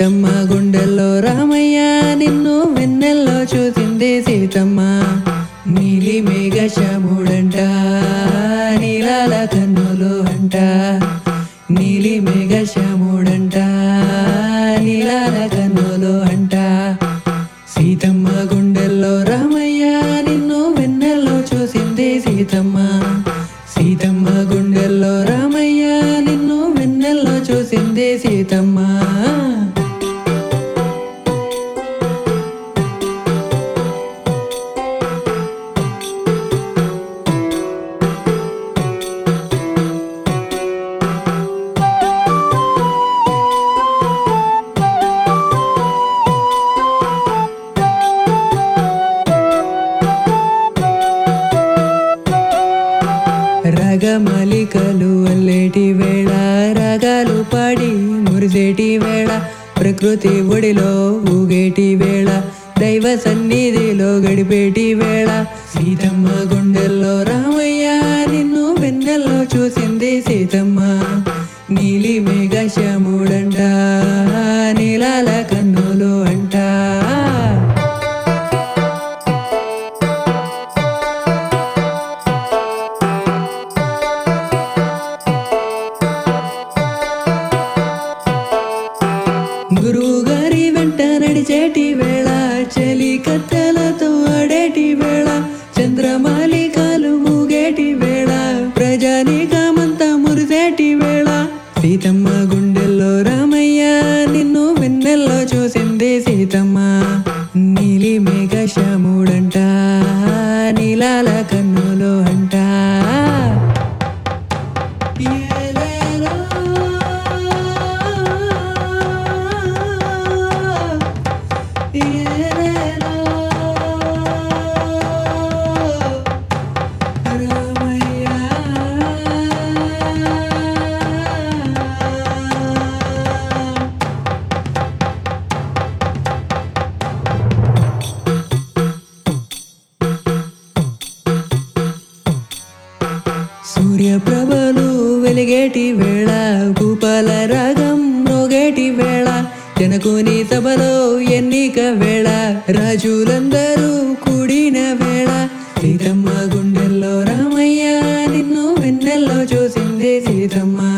సీతమ్మ గుండెల్లో రామయ్య నిన్ను వెన్నెల్లో చూసింది సీతమ్మ నీలి మేఘ శ్యాముడంట నీలాల కన్నులు అంట నీలి మేఘ శ్యాముడంట నీలాల కన్నులు అంట సీతమ్మ గుండెల్లో రామయ్య నిన్ను వెన్నెల్లో చూసింది సీతమ్మ సీతమ్మ గుండెల్లో రామయ్య నిన్ను వెన్నెల్లో చూసింది సీతమ్మ రగమలికలు అల్లేటి వేళ రాగాలు పాడి మురిసేటి వేళ ప్రకృతి ఒడిలో ఊగేటి వేళ దైవ సన్నిధిలో గడిపేటి వేళ సీతమ్మ గుండెల్లో రామయ్య నిన్ను వెన్నెల్లో చూసింది సీతమ్మ నీలి మేఘ శ్యాముడంట నీలాల కన్నులు అంట గురువుగారి వెంట నడిచేటి వేళ చలి కత్తెలతో ఆడేటి వేళ చంద్రమాలికాలు మూగేటి వేళ ప్రజానీకమంతా మురిసేటి వేళ సీతమ్మ గుండెల్లో రామయ్య నిన్ను వెన్నెల్లో చూసింది సీతమ్మ నీలి మేఘ శ్యాముడంట నీలాల కన్నులు అంట ఏలేలో ఏలేలో రామయ్య సూర్యప్రభలు వెలిగేటి వేళ భూపాల రాగం మోగేటి వేళ జనకుని సభలో ఎన్నిక వేళ రాజులందరూ కూడిన వేళ సీతమ్మ గుండెల్లో రామయ్య నిన్ను వెన్నెల్లో చూసింది సీతమ్మ